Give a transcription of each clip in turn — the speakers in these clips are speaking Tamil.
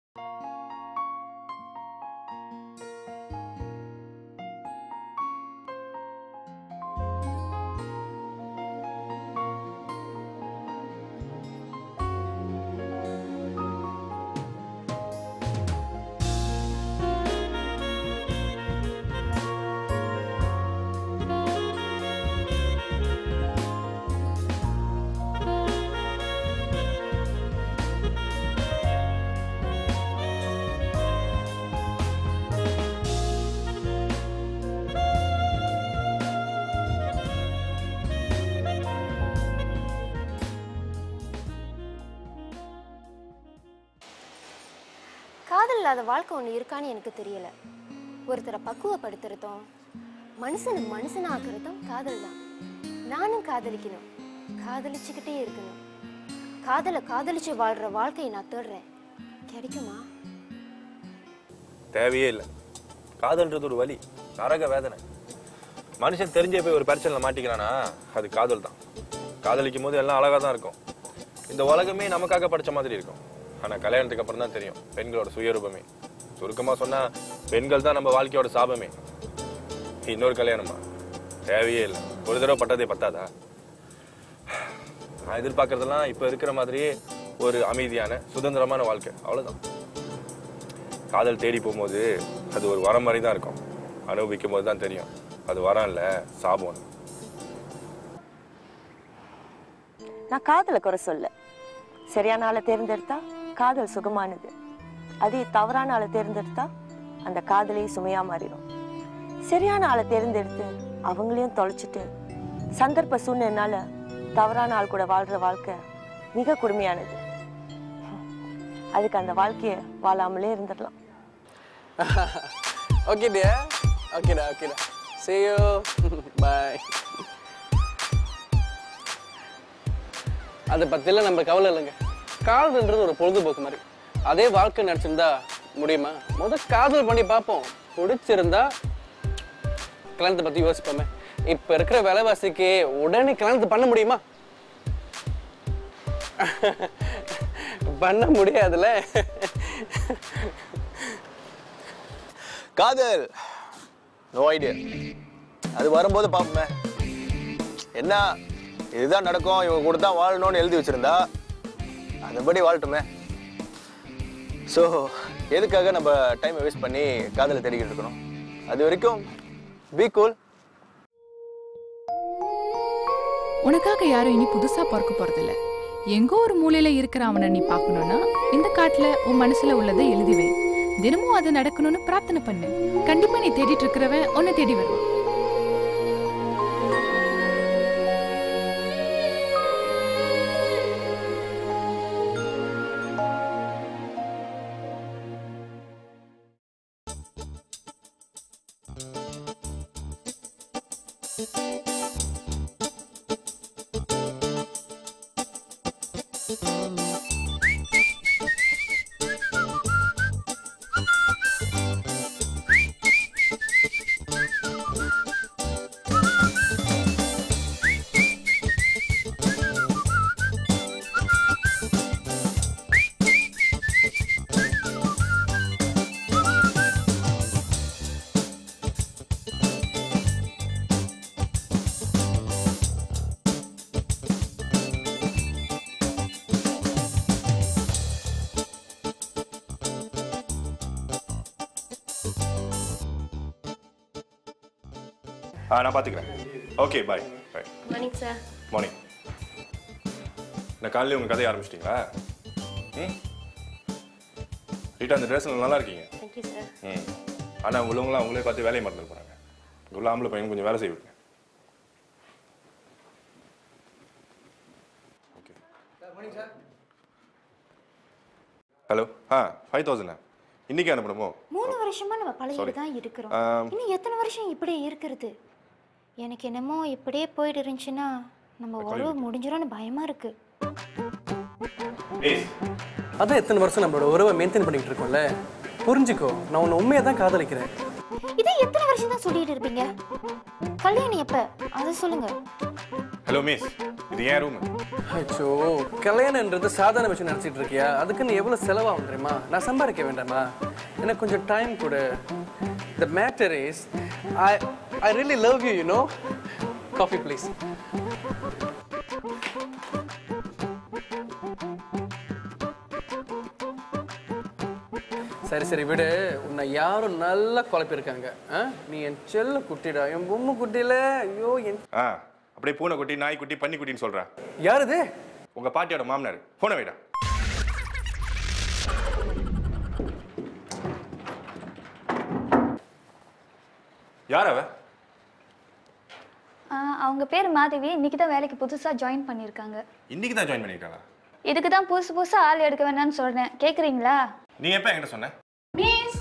காதல் இல்லாத வாழ்க்கை ஒன்று இருக்கான்னு எனக்கு தெரியல ஒருத்தரை பக்குவப்படுத்துறதும் மனுஷனுக்கு மனுஷனை ஆக்குறதும் காதல் தான் நானும் காதலிக்கணும் காதலிச்சுக்கிட்டே இருக்கணும் காதலை காதலிச்சு வாழ்ற வாழ்க்கையை நான் தேடுறேன் கிடைக்குமா தேவையே இல்லை காதல்ன்றது ஒரு வலி நரக வேதனை மனுஷன் தெரிஞ்சே போய் ஒரு பிரச்சனையில் மாட்டிக்கிறானா அது காதல் தான் காதலிக்கும் போது எல்லாம் அழகாக தான் இருக்கும் இந்த உலகமே நமக்காக படிச்ச மாதிரி இருக்கும் ஆனால் கல்யாணத்துக்கு அப்புறம் தான் தெரியும் பெண்களோட சுயரூபமே சுருக்கமாக சொன்னால் பெண்கள் தான் நம்ம வாழ்க்கையோட சாபமே இன்னொரு கல்யாணமா தேவையே இல்லை ஒரு தடவை பட்டதே பத்தாதா நான் எதிர்பார்க்கறதெல்லாம் இப்போ இருக்கிற மாதிரியே ஒரு அமைதியான சுதந்திரமான வாழ்க்கை அவ்வளவுதான் காதல் தேடி போகும்போது அது ஒரு வரம் மாதிரி தான் இருக்கும் அனுபவிக்கும் போது தான் தெரியும் அது வரம் இல்லை சாபம் நான் காதலை குறை சொல்ல சரியான ஆளை தேர்ந்தெடுத்தா காதல் சுகமானது அதே தவறான ஆளை தேர்ந்தெடுத்தா அந்த காதலே சுமையா மாறிடும் சரியான ஆளை தேர்ந்தெடுத்து அவங்களையும் தொலைச்சிட்டு சந்தர்ப்ப சூழ்நிலைனால தவறான ஆள் கூட வாழ்ற வாழ்க்கை மிக கொடுமையானது அதுக்கு அந்த வாழ்க்கைய வாழாமலே இருந்துடலாம் ஓகே டியா ஓகேடா ஓகேடா see you பாய் அதை பற்றிலாம் நம்ம கவலை இல்லைங்க காதல்ன்றது ஒரு பொழுதுபோக்கு மாதிரி அதே வாழ்க்கை நினச்சிருந்தா முடியுமா முத காதல் பண்ணி பார்ப்போம் பிடிச்சிருந்தா கல்யாணத்தை பற்றி யோசிப்போமே இப்போ இருக்கிற விலைவாசிக்கு உடனே கல்யாணத்தை பண்ண முடியுமா பண்ண முடியாதுல்ல காதல் நோ ஐடியா அது வரும்போது பார்ப்போமே என்ன இதுதான் நடக்கும் இவங்க கூட தான் வாழணும்னு எழுதி வச்சிருந்தா அதுபடி வாழட்டுமே ஸோ எதுக்காக நம்ம டைமை வேஸ்ட் பண்ணி காதலை தேடிக்கிட்டு இருக்கணும் அது வரைக்கும் பி கூல் உனக்காக யாரும் இனி புதுசா பிறக்க போறதில்ல எங்கோ ஒரு மூலையில இருக்கிற அவனை நீ பார்க்கணும்னா இந்த காட்டுல உன் மனசுல உள்ளதை எழுதி வை தினமும் அது நடக்கணும்னு பிரார்த்தனை பண்ணு கண்டிப்பா நீ தேடிட்டு இருக்கிறவன் உன்னை தேடி வருவான் ஆ நான் பார்த்துக்கிறேன் okay bye bye morning sir morning நான் காலையில் உங்கள் கதையை ஆரம்பிச்சிட்டிங்களா ம் ரீட்டா அந்த ட்ரெஸ் நல்லா இருக்கீங்க தேங்க்யூ சார் ம் ஆனால் உள்ளவங்களாம் அவங்களே பார்த்து வேலையை மறந்துட்டு போகிறாங்க இங்கே உள்ள ஆம்பளை பையன் கொஞ்சம் வேலை செய்ய விடுங்க ஓகே ஹலோ ஆ ஃபைவ் தௌசண்டா இன்னைக்கு அனுப்பணுமோ மூணு வருஷமா நம்ம பழைய Sorry. தான் இருக்கிறோம் ஆம். இன்னும் எத்தனை வருஷம் இப்படியே இருக்கிறது எனக்கு என்னமோ இப்படியே போயிட்டு இருந்துச்சுன்னா நம்ம உறவு முடிஞ்சிரும்னு பயமா இருக்கு ப்ளீஸ் அதான் எத்தனை வருஷம் நம்மளோட உறவை மெயின்டைன் பண்ணிட்டு இருக்கோம்ல புரிஞ்சுக்கோ நான் உன்னை உண்மையை தான் காதலிக்கிறேன் இதே எத்தனை வருஷம் தான் சொல்லிட்டு இருப்பீங்க கல்யாணம் எப்ப அதை சொல்லுங்க ஹலோ மிஸ் இது ஏன் ரூம் அச்சோ கல்யாணன்றது சாதாரண விஷயம் நினச்சிட்டு இருக்கியா அதுக்கு நீ எவ்வளோ செலவாகும் தெரியுமா நான் சம்பாதிக்க வேண்டாமா எனக்கு கொஞ்சம் டைம் கொடு the matter is I I really love you you know coffee please சரி சரி விடு உன்னை யாரும் நல்லா குழப்பியிருக்காங்க ஆ? நீ என் செல்ல குட்டிடா என் பொம்மை குட்டியில ஐயோ என் ஆ அப்படியே பூனை குட்டி நாய் குட்டி பன்னி குட்டின்னு சொல்கிறேன் யார் இது உங்க பாட்டியோட மாமனார் போன வைடா யார் அவ ஆ, அவங்க பேர் மாதவி இன்னைக்கு தான் வேலைக்கு புதுசாக ஜாயின் பண்ணியிருக்காங்க இன்னைக்கு தான் ஜாயின் பண்ணிருக்காளா இதுக்கு தான் புதுசு புதுசாக ஆள் எடுக்க வேணாம்னு சொல்கிறேன் கேட்குறீங்களா நீ எப்போ என்கிட்ட சொன்ன மிஸ்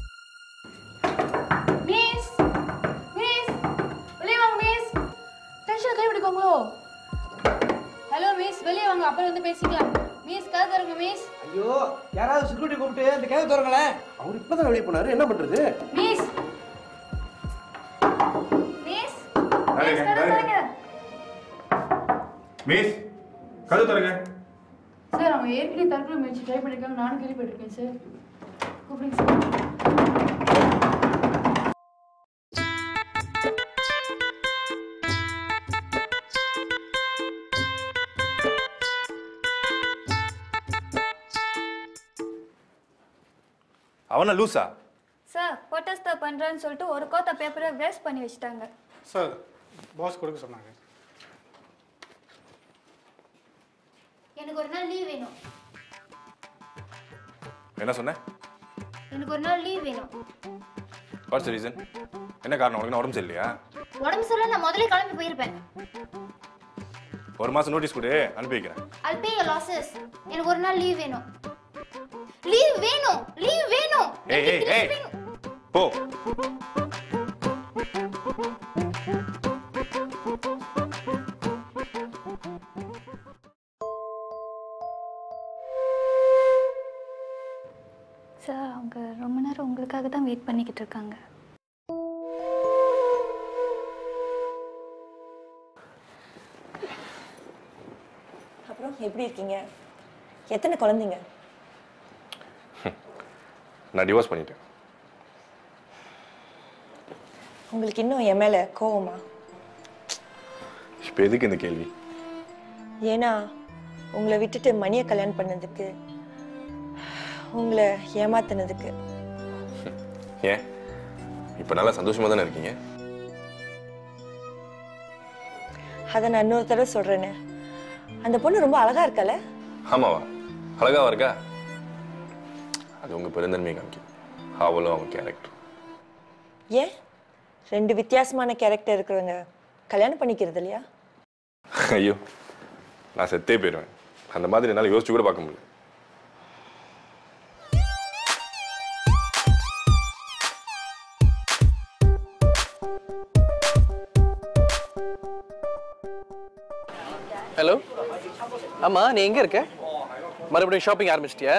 மிஸ் மிஸ் வெளியே வாங்க மிஸ் டென்ஷன் கை பிடிக்கோங்களோ ஹலோ மிஸ் வெளியே வாங்க அப்புறம் வந்து பேசிக்கலாம் மிஸ் கதை தருங்க மிஸ் ஐயோ யாராவது செக்யூரிட்டி கூப்பிட்டு அந்த கேவ் திறங்களேன் அவர் இப்பதான் வெளியே போனாரு என்ன பண்றது மிஸ் மிஸ் மிஸ் கதை தருங்க மிஸ் கது தருங்க சார் அவங்க ஏற்கனவே தற்கொலை முயற்சி ட்ரை பண்ணிருக்காங்க நானும் கேள்விப்பட்டிருக்கேன் சார் கூப்பிடுங்க சார் அவன லூசா சார் போட்டோஸ் தான் பண்ணுறேன்னு சொல்லிட்டு ஒரு கோத்த பேப்பரை வேஸ்ட் பண்ணி வச்சுட்டாங்க சார் பாஸ் கொடுக்க சொன்னாங்க எனக்கு ஒரு நாள் லீவ் வேணும் என்ன சொன்ன எனக்கு ஒரு நாள் லீவ் வேணும் வாட்ஸ் ரீசன் என்ன காரணம் உனக்கு நான் உடம்பு சரியில்லையா உடம்பு சரியில்லை நான் முதல்ல கிளம்பி போயிருப்பேன் ஒரு மாசம் நோட்டீஸ் கொடு அனுப்பி வைக்கிறேன் I'll pay your losses எனக்கு ஒரு நாள் லீவ் வேணும் லீவ் வேணும் லீவ் வேணும் ஏய் ஏய் எனக்கு ஏய் leave வேணும். போ சார் அவங்க ரொம்ப நேரம் உங்களுக்காக தான் வெயிட் பண்ணிக்கிட்டு இருக்காங்க அப்புறம் எப்படி இருக்கீங்க எத்தனை குழந்தைங்க நான் டிவோர்ஸ் பண்ணிட்டேன் உங்களுக்கு இன்னும் என் மேல கோவமா இப்போ எதுக்கு இந்த கேள்வி ஏன்னா உங்களை விட்டுட்டு மணியை கல்யாணம் பண்ணதுக்கு உங்களை ஏமாத்தினதுக்கு ஏன் இப்போ நல்லா சந்தோஷமா தானே இருக்கீங்க அதை நான் இன்னொரு தடவை சொல்றேனே அந்த பொண்ணு ரொம்ப அழகா இருக்கல ஆமாவா அழகாவா இருக்கா அது உங்க பெருந்தன்மையை காமிக்கும் அவளும் அவன் கேரக்டர் ஏன் ரெண்டு வித்தியாசமான கேரக்டர் இருக்கிறவங்க கல்யாணம் பண்ணிக்கிறது இல்லையா ஐயோ நான் செத்தே போயிடுவேன் அந்த மாதிரி என்னால் யோசிச்சு கூட பார்க்க முடியல ஹலோ ஆமா நீ எங்க இருக்க மறுபடியும் ஷாப்பிங் ஆரம்பிச்சிட்டியா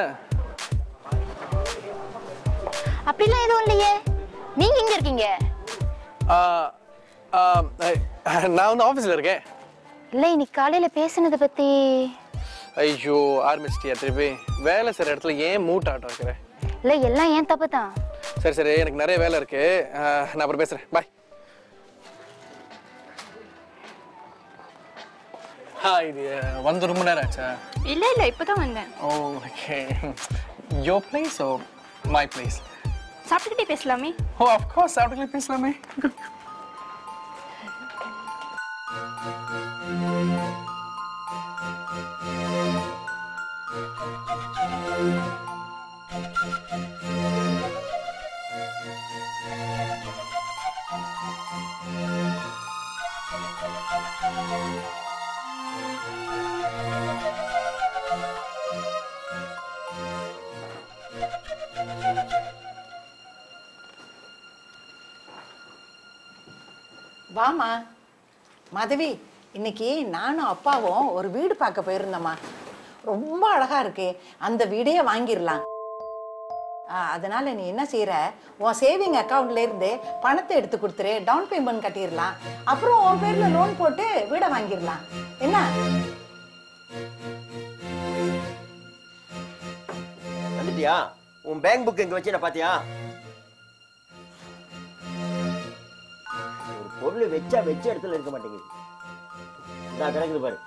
அப்படிலாம் எதுவும் இல்லையே நீங்க எங்க இருக்கீங்க ஆ, ஆ, அஹ், நான் வந்து ஆஃபீஸில் இருக்கேன் இல்ல இன்னைக்கு காலையில பேசுனதை பத்தி ஐயோ ஆரம்பிச்சிட்டியா திருப்பி வேலை செய்கிற இடத்துல ஏன் மூட் ஆட்டம் இருக்கிற இல்ல எல்லாம் ஏன் தப்பு தான் சரி சரி எனக்கு நிறைய வேலை இருக்கு அஹ், நான் அப்புறம் பேசுகிறேன் பாய் ஹா இது வந்து ரொம்ப நேரம் ஆச்சா இல்லை இல்லை இப்போ தான் வந்தேன் oh okay your place oh my place சாப்பிட்டுக்கிட்டே பேசலாமே ஓ அஃப்கோர்ஸ் சாப்பிட்டுங்களே பேசலாமே வாமா மாதவி இன்னைக்கு நானும் அப்பாவும் ஒரு வீடு பார்க்க போயிருந்தோம்மா ரொம்ப அழகா இருக்கு அந்த வீடையே வாங்கிடலாம் ஆ, அதனால நீ என்ன செய்யற உன் சேவிங் அக்கவுண்ட்ல இருந்து பணத்தை எடுத்து கொடுத்துரு டவுன் பேமெண்ட் கட்டிடலாம் அப்புறம் உன் பேர்ல லோன் போட்டு வீடை வாங்கிடலாம் என்ன வந்துட்டியா உன் பேங்க் புக் இங்க வச்சு பாத்தியா ஒரு பொருள் வச்சா வச்ச இடத்துல இருக்க மாட்டேங்குது நான் கிடக்குது பாரு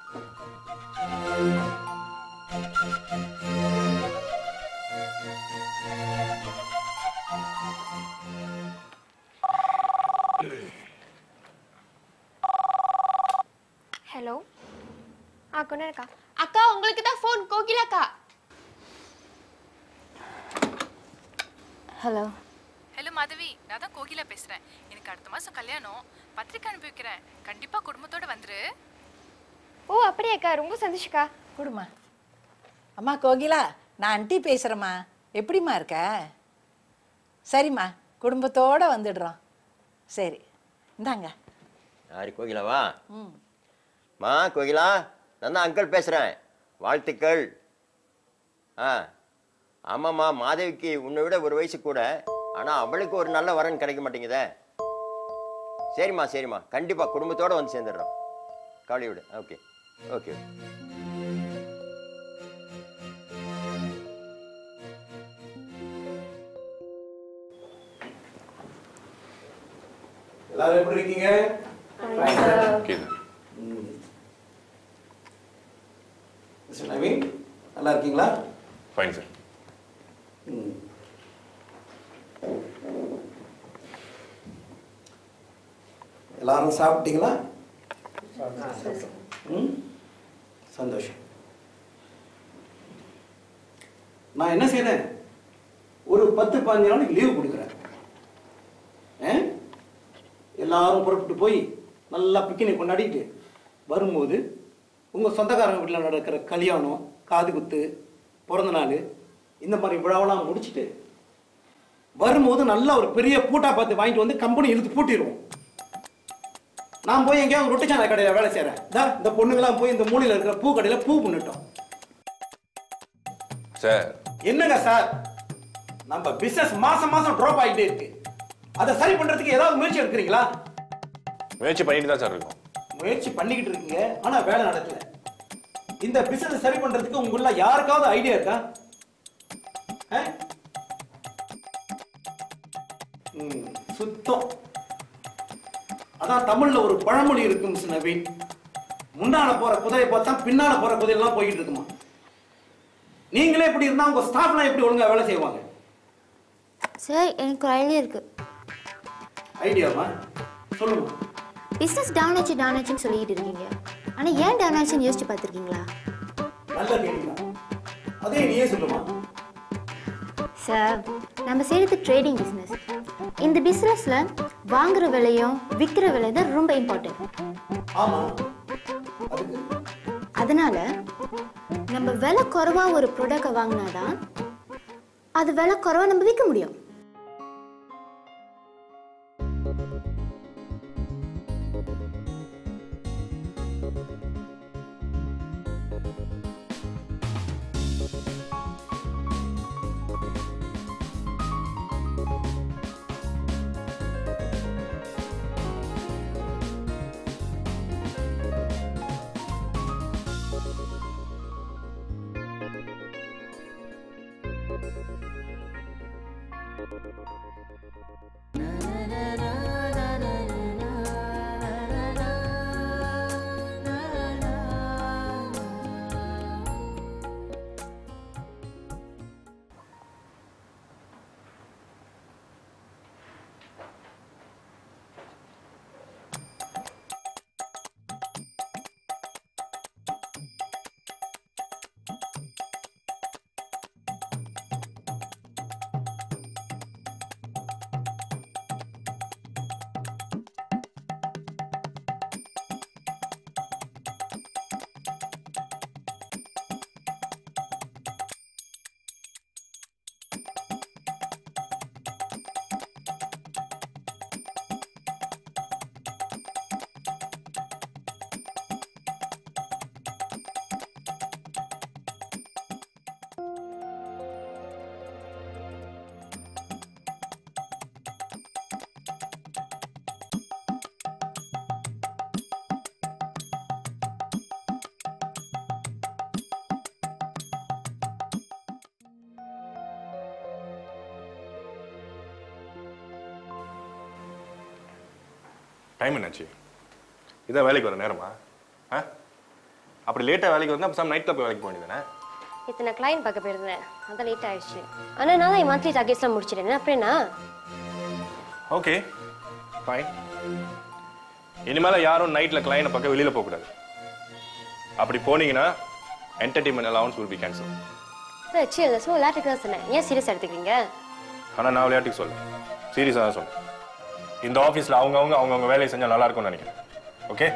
ஹலோ ஆ கொண்டு அக்கா அக்கா உங்களுக்கு தான் ஃபோன் கோகிலாக்கா ஹலோ ஹலோ மாதவி நான் தான் கோகிலா பேசுறேன் எனக்கு அடுத்த மாசம் கல்யாணம் பத்திரிக்கை அனுப்பி வைக்கிறேன் கண்டிப்பா குடும்பத்தோட வந்துரு ஓ அப்படியாக்கா ரொம்ப சந்தோஷக்கா கொடுமா அம்மா கோகிலா நான் ஆண்டி பேசுகிறேம்மா எப்படிம்மா இருக்க சரிம்மா குடும்பத்தோட வந்துடுறோம் சரி இந்தாங்க யாரு கோகிலாவா ம் மா கோகிலா நான் தான் அங்கிள் பேசுகிறேன் வாழ்த்துக்கள் ஆ ஆமாம்மா மாதவிக்கு உன்னை விட ஒரு வயசு கூட ஆனால் அவளுக்கு ஒரு நல்ல வரன் கிடைக்க மாட்டேங்குதே சரிம்மா சரிம்மா கண்டிப்பாக குடும்பத்தோடு வந்து சேர்ந்துடுறோம் கவலை விடு ஓகே ஓகே எல்லாரும் எப்படி இருக்கீங்க மிஸ்டர் நவீன் நல்லா இருக்கீங்களா ஃபைன் சார் ம். எல்லாரும் சாப்பிட்டீங்களா ம் சந்தோஷம் நான் என்ன செய்றேன் ஒரு பத்து பதினஞ்சு நாளைக்கு லீவு கொடுக்குறேன் ஆ? எல்லாரும் புறப்பட்டு போய் நல்லா பிக்னிக் கொண்டாடிட்டு வரும்போது உங்கள் சொந்தக்காரங்க வீட்டில் நடக்கிற கல்யாணம் காது குத்து பிறந்த நாள் இந்த மாதிரி விழாவெல்லாம் முடிச்சுட்டு வரும்போது நல்ல ஒரு பெரிய பூட்டா பார்த்து வாங்கிட்டு வந்து கம்பெனி இழுத்து பூட்டிடுவோம் நான் போய் எங்கேயாவது ரொட்டி சாண கடையில் வேலை செய்கிறேன் இதா இந்த பொண்ணுங்களாம் போய் இந்த மூலையில் இருக்கிற பூ கடையில் பூ பண்ணிட்டோம் சார் என்னங்க சார் நம்ம பிசினஸ் மாசம் மாசம் ட்ராப் ஆகிட்டே இருக்கு அதை சரி பண்றதுக்கு ஏதாவது முயற்சி எடுக்கிறீங்களா முயற்சி பண்ணிட்டு தான் சார் இருக்கோம் முயற்சி பண்ணிக்கிட்டு இருக்கீங்க ஆனா வேலை நடக்கல இந்த பிசினஸ் சரி பண்றதுக்கு உங்கள யாருக்காவது ஐடியா இருக்கா ஆ? ம், சுத்தம் அதான் தமிழ்ல ஒரு பழமொழி இருக்கு மிஸ் நவீன் முன்னால போற குதிரையை பார்த்தா பின்னால போற குதிரையெல்லாம் போய்கிட்டு இருக்குமா நீங்களே இப்படி இருந்தா உங்க ஸ்டாஃப்லாம் எப்படி ஒழுங்கா வேலை செய்வாங்க சார் எனக்கு ஒரு ஐடியா இருக்கு ஐடியாவா சொல்லுங்க பிஸ்னஸ் டவுன் ஆச்சு டவுன் ஆச்சுன்னு சொல்லிட்டு இருக்கீங்க ஆனா ஏன் டவுன் ஆச்சுன்னு யோசிச்சு பார்த்துருக்கீங்களா நல்ல கேள்விதான் அதே நீயே சொல்லுமா சார் நம்ம செய்யறது ட்ரேடிங் பிஸ்னஸ் இந்த பிஸ்னஸ்ல வாங்குற விலையும் விற்கிற விலை தான் ரொம்ப இம்பார்ட்டன்ட் ஆமா அதனால நம்ம விலை குறைவா ஒரு ப்ராடக்டை வாங்கினாதான் அது விலை குறைவா நம்ம விற்க முடியும் டைம் என்னாச்சு இதான் வேலைக்கு வர நேரமா ஆ அப்படி லேட்டாக வேலைக்கு வந்தால் அப்போ நைட் கிளப் வேலைக்கு போக வேண்டியதானே இத்தனை கிளைண்ட் பார்க்க போயிருந்தேன் அதான் லேட் ஆயிடுச்சு ஆனால் நான் என் மந்த்லி டார்கெட்ஸ்லாம் முடிச்சிட்டேன் அப்புறம் என்ன ஓகே ஃபைன் இனிமேல் யாரும் நைட்டில் கிளையனை பக்கம் வெளியில் போகக்கூடாது அப்படி போனீங்கன்னா entertainment allowance will be cancelled sir சி அதை சும்மா விளையாட்டுக்கு தான் சொன்னேன் ஏன் சீரியஸ் எடுத்துக்கிறீங்க ஆனால் நான் விளையாட்டுக்கு சொல்ல சீரியஸாக தான் சொல்றேன் இந்த ஆஃபீஸில் அவங்கவுங்க அவங்கவுங்க வேலையை செஞ்சால் நல்லா இருக்கும்னு நினைக்கிறேன் ஓகே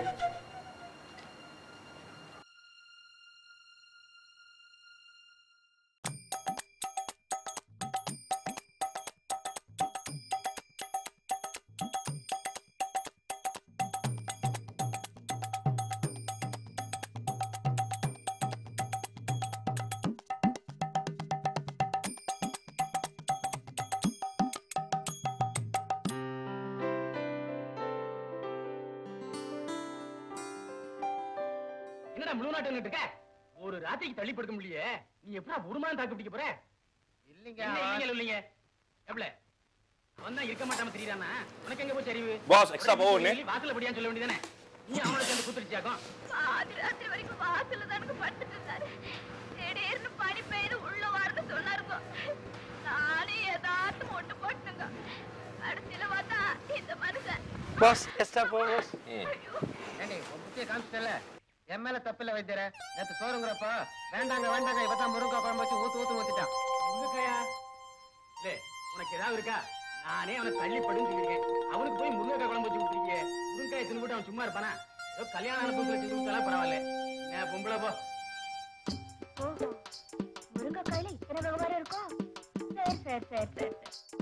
என்னடா முழு நாட்டு இருக்க ஒரு ராத்திரிக்கு தள்ளி படுக்க முடியலையே நீ எப்படா ஒரு மாதம் தாக்கு பிடிக்க போற இல்லைங்க இல்லைங்க இல்லைங்க எவ்வளவு அவன் தான் இருக்க மாட்டாம தெரியுறானா உனக்கு எங்க போய் தெரிவு Boss, extra போக ஒண்ணு. வாசல்ல படியான்னு சொல்ல வேண்டியதானே நீ அவனோட சேர்ந்து குத்துருச்சியாக்கும் பாதி ராத்திரி வரைக்கும் வாசல்ல தான் எனக்கு படுத்துட்டு இருந்தாரு திடீர்னு பனி பெய்து உள்ள வாரது சொன்னாருங்க நானே ஏதாச்சும் ஒட்டு போட்டுங்க கடைசியில பார்த்தா இந்த மனுஷன் பாஸ் எஸ்டா போ பாஸ் ஏண்டி உன் புத்திய காமிச்சிட்டல என் மேல தப்பில்ல வைத்தியர நேத்து சோறுங்கிறப்ப வேண்டாங்க வேண்டாங்க இப்பதான் முருங்கா குழம்பு வச்சு ஊத்து ஊத்து ஊத்திட்டான் முருங்கையா இல்ல உனக்கு ஏதாவது இருக்கா நானே அவனை தள்ளி படுன்னு சொல்லியிருக்கேன் அவனுக்கு போய் முருங்கைக்காய் குழம்பு வச்சு கொடுத்துருக்கீங்க முருங்காய் தின்னு அவன் சும்மா இருப்பானா ஏதோ கல்யாணம் அனுபவத்துல செஞ்சு கொடுத்தாலும் பரவாயில்ல நான் பொம்பளை போ ஓஹோ முருங்கைக்காயில இத்தனை விவகாரம் இருக்கும் சரி சரி சரி சரி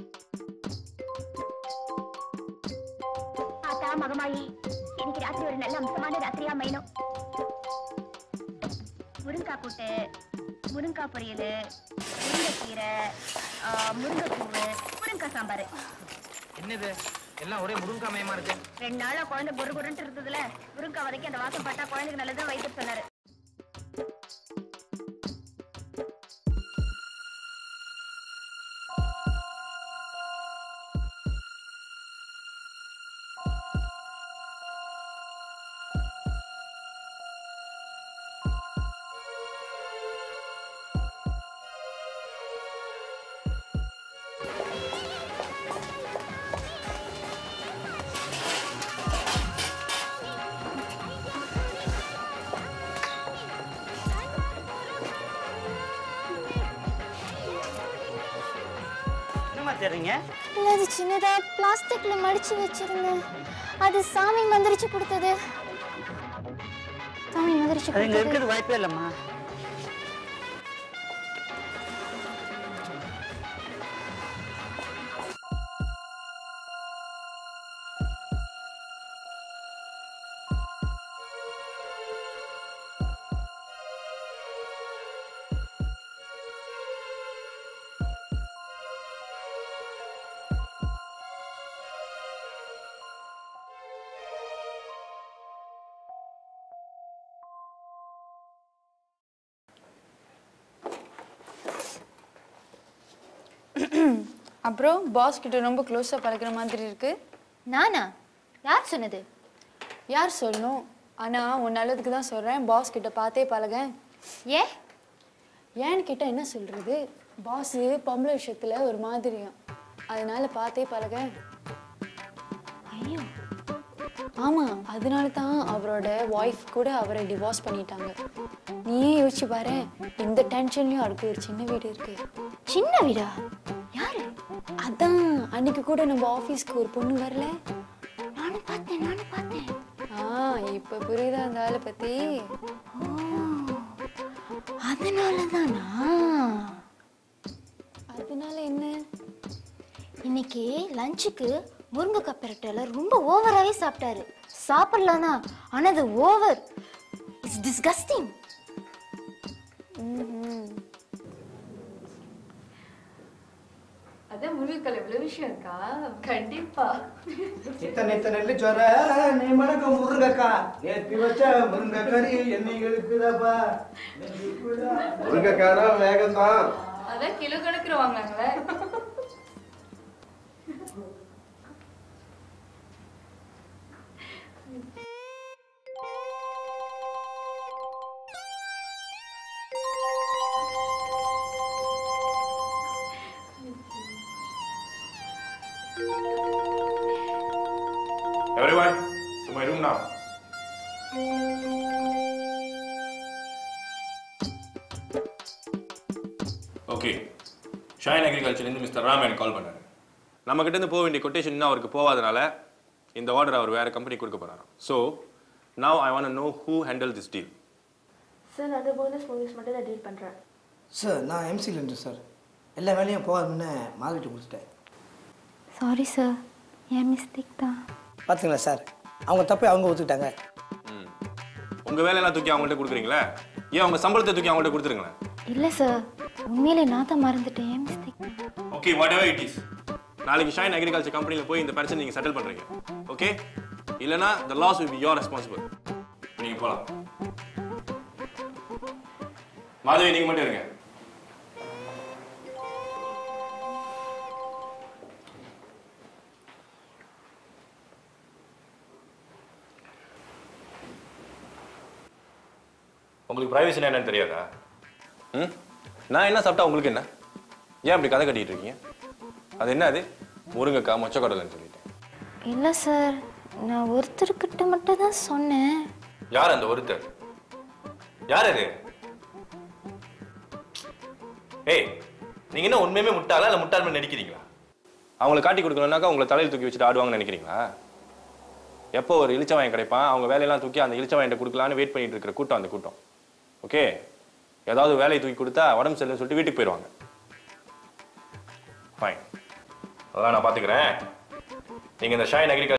ஆத்தா மகமாயி இன்னைக்கு ராத்திரி ஒரு நல்ல அம்சமான ராத்திரியா மைனம் முருங்காய் கூட்டு முருங்காய் பொரியல் முருங்கைக்கீரை ஆ, முருங்கைப்பூவு முருங்காய் சாம்பார் என்னது எல்லாம் ஒரே முருங்கா மயமா இருக்கு ரெண்டு நாளா குழந்தை பொறு பொருன்ட்டு இருந்ததுல முருங்காய் வதக்கி அந்த வாசம் பட்டா குழந்தைக்கு நல்லது வைத்தியம் சொன்னாரு என்னமா தெரியுங்க இல்லை அது சின்னதா பிளாஸ்டிக்ல மடிச்சு வச்சிருந்தேன் அது சாமி மந்திரிச்சு கொடுத்தது சாமி மந்திரிச்சு அது இங்க கொடுத்தது இருக்கிறது வாய்ப்பே இல்லம்மா அப்புறம் பாஸ் கிட்ட ரொம்ப க்ளோஸாக பழகுற மாதிரி இருக்கு நானா யார் சொன்னது யார் சொல்லணும் ஆனால் உன் நல்லதுக்கு தான் சொல்கிறேன் பாஸ் கிட்ட பார்த்தே பழக ஏ ஏன்னு கேட்டால் என்ன சொல்கிறது பாஸு பொம்பளை விஷயத்தில் ஒரு மாதிரியும் அதனால பார்த்தே பழக ஐயோ ஆமாம் அதனால தான் அவரோட ஒய்ஃப் கூட அவரை டிவோர்ஸ் பண்ணிட்டாங்க நீயே யோசிச்சு பாரு இந்த டென்ஷன்லயும் அவருக்கு ஒரு சின்ன வீடு இருக்கு சின்ன வீடா யாரு அதான் அன்னைக்கு கூட நம்ம ஆபீஸ்க்கு ஒரு பொண்ணு வரல நானும் பார்த்தேன் நானும் பார்த்தேன் ஆ இப்ப புரியுதா அந்த ஆளை பத்தி அதனால தானா அதனால என்ன இன்னைக்கு லஞ்சுக்கு முருங்கைக்காய் பெரட்டல ரொம்ப ஓவராகவே சாப்பிட்டாரு சாப்பிடலாம் தான் ஆனால் அது ஓவர் இட்ஸ் டிஸ்கஸ்டிங் அதான் முருகக்கலை இவ்வளவு விஷயம் இருக்கா கண்டிப்பா இத்தனை இத்தனை நெல்லு சொர நீ மணக்க முருங்கக்கா நேத்தி வச்ச முருங்கக்கறி எண்ணெய் இழுக்குதாப்பா முருங்கைக்காரா வேகம்தான் அதான் கிலோ கணக்குல வாங்கினாங்களே ஷைன் அக்ரிகல்ச்சர்லேருந்து மிஸ்டர் ராமன் கால் பண்ணாரு நம்ம கிட்ட இருந்து போக வேண்டிய கொட்டேஷன் இன்னும் அவருக்கு போகாதனால இந்த ஆர்டர் அவர் வேற கம்பெனி கொடுக்க போறாராம் so now I want know who handle this deal sir நான் போனஸ் மூவிஸ் மட்டும் தான் டீல் பண்ணுறேன் சார் நான் எம்சியில் இருந்தேன் சார் எல்லா வேலையும் போகாத முன்னே மாறிட்டு கொடுத்துட்டேன் சாரி சார் என் மிஸ்டேக் தான் பார்த்துங்களா சார் அவங்க தப்பை அவங்க ஒத்துக்கிட்டாங்க உங்க வேலையெல்லாம் தூக்கி அவங்கள்ட்ட கொடுக்குறீங்களா ஏன் உங்க சம்பளத்தை தூக்கி அவங்கள்ட்ட கொடுத்துருங்களேன் இல்லை சார் உண்மையிலே நான் தான் மறந்துட்டேன் என் mistake okay whatever it is நாளைக்கு ஷைன் அக்ரிகல்ச்சர் கம்பெனியில் போய் இந்த பிரச்சனை நீங்கள் செட்டில் பண்ணுறீங்க ஓகே இல்லைனா the loss will be your responsible நீங்கள் போகலாம் மாதவி நீங்கள் மட்டும் இருங்க உங்களுக்கு ப்ரைவசி என்னன்னு தெரியாதா ம் நான் என்ன சாப்பிட்டா உங்களுக்கு என்ன ஏன் இப்படி கதை கட்டிட்டு இருக்கீங்க அது என்ன அது முருங்கைக்காய் மொச்சக்கடலைன்னு சொல்லிட்டு இல்லை சார் நான் ஒருத்தர்கிட்ட மட்டும் தான் சொன்னேன் யார் அந்த ஒருத்தர் யார் அது ஏய் நீங்க என்ன உண்மையுமே முட்டாளா இல்ல முட்டாள் மாதிரி நடிக்கிறீங்களா அவங்களை காட்டி கொடுக்கணும்னாக்கா உங்களை தலையில் தூக்கி வச்சுட்டு ஆடுவாங்கன்னு நினைக்கிறீங்களா எப்போ ஒரு இளிச்சவாயன் கிடைப்பான் அவங்க வேலையெல்லாம் தூக்கி அந்த இளிச்சவாயன் கொடுக்கலான்னு வெயிட் பண்ணிட்டு இருக்கிற கூட்டம் அந்த கூட்டம் ஓகே ஏதாவது வேலையை தூக்கி கொடுத்தா உடம்பு சரியில்லைன்னு சொல்லிட்டு வீட்டுக்கு போயிடுவாங்க ஃபைன் அதான் நான் பார்த்துக்கிறேன் நீங்கள் இந்த ஷைன் அக்ரிகல்ச்சர்